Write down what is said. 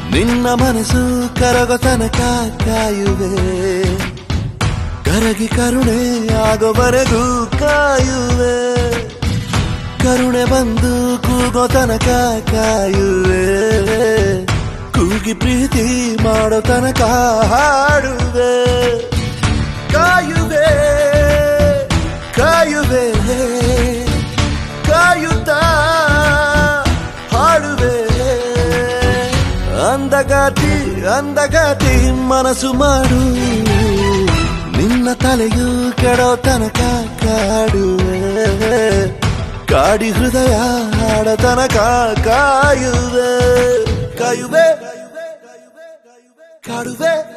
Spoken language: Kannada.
ನಿನ್ನ ಮನಸ್ಸು ಕರಗೋ ತನಕ ಕಾಯುವೆ ಕರಗಿ ಕರುಣೆ ಆಗೋವರೆಗೂ ಕಾಯುವೆ ಕರುಣೆ ಬಂದು ಕೂಗೋ ತನಕ ಕಾಯುವೆ ಕೂಗಿ ಪ್ರೀತಿ ಮಾಡೋ ತನಕ ಹಾಡುವೆ ಕಾಯುವೆ ಕಾಯುವೆ ಕಾಯುತ್ತಾ ಹಾಡುವೆ ಅಂದಗಾತಿ ಅಂದಗಾತಿ ಮನಸ್ಸು ಮಾಡು ನಿನ್ನ ತಲೆಯು ಕೆಡೋ ತನಕ ಕಾಡುವೆ ಕಾಡಿ ಹೃದಯ ಹಾಡೋ ತನಕ ಕಾಯುವೆ ಕಾಯುವೆ ಕಾಡುವೆ